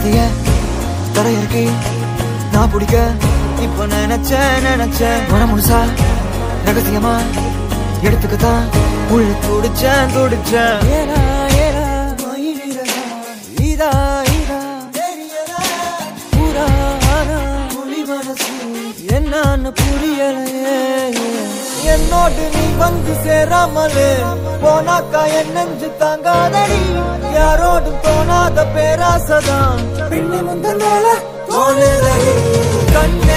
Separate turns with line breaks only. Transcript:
பாதைய தரையிறக்கி நான் பிடிக்க இப்ப நினைச்சேன் நினைச்சேன் மனம் முழுசா ரகசியமா எடுத்துக்கத்தான் உள்ள துடிச்சேன் துடிச்சேன் ஏனா ஏனா மயிலிறகா இதா இதா தெரியல புறா ஆனா புலி மனசு என்னன்னு புரியலையே என்னோடு நீ வந்து சேராமலே போனாக்கா என் நெஞ்சு தாங்காதடி யாரோடும் தோணாத பேராசதான் பின்னி முந்த மேல தோணுதடி கண்ணே